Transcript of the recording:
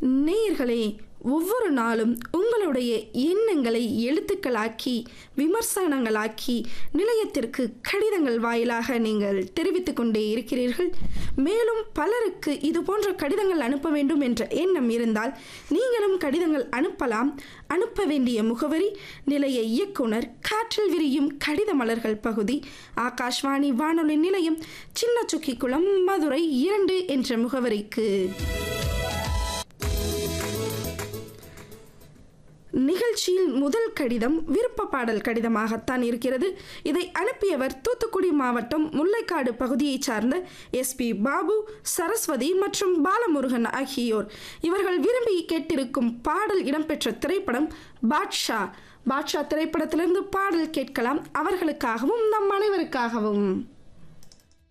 நேயர்களே ஒவ்வொரு நாளும் உங்களுடைய எண்ணங்களை எழுத்துக்களாக்கி விமர்சனங்களாக்கி நிலையத்திற்கு கடிதங்கள் வாயிலாக நீங்கள் தெரிவித்துக் கொண்டே இருக்கிறீர்கள் மேலும் பலருக்கு இது போன்ற கடிதங்கள் அனுப்ப வேண்டும் என்ற எண்ணம் இருந்தால் நீங்களும் கடிதங்கள் அனுப்பலாம் அனுப்ப வேண்டிய முகவரி நிலைய இயக்குனர் காற்றில் விரியும் கடித மலர்கள் பகுதி ஆகாஷ்வாணி வானொலி நிலையம் சின்ன சுக்கிக்குளம் மதுரை இரண்டு என்ற முகவரிக்கு நிகழ்ச்சியில் முதல் கடிதம் விருப்ப பாடல் கடிதமாகத்தான் இருக்கிறது இதை அனுப்பியவர் தூத்துக்குடி மாவட்டம் முல்லைக்காடு பகுதியைச் சார்ந்த எஸ்பி பாபு சரஸ்வதி மற்றும் பாலமுருகன் ஆகியோர் இவர்கள் விரும்பி கேட்டிருக்கும் பாடல் இடம்பெற்ற திரைப்படம் பாட்ஷா பாட்ஷா திரைப்படத்திலிருந்து பாடல் கேட்கலாம் அவர்களுக்காகவும் நம் அனைவருக்காகவும்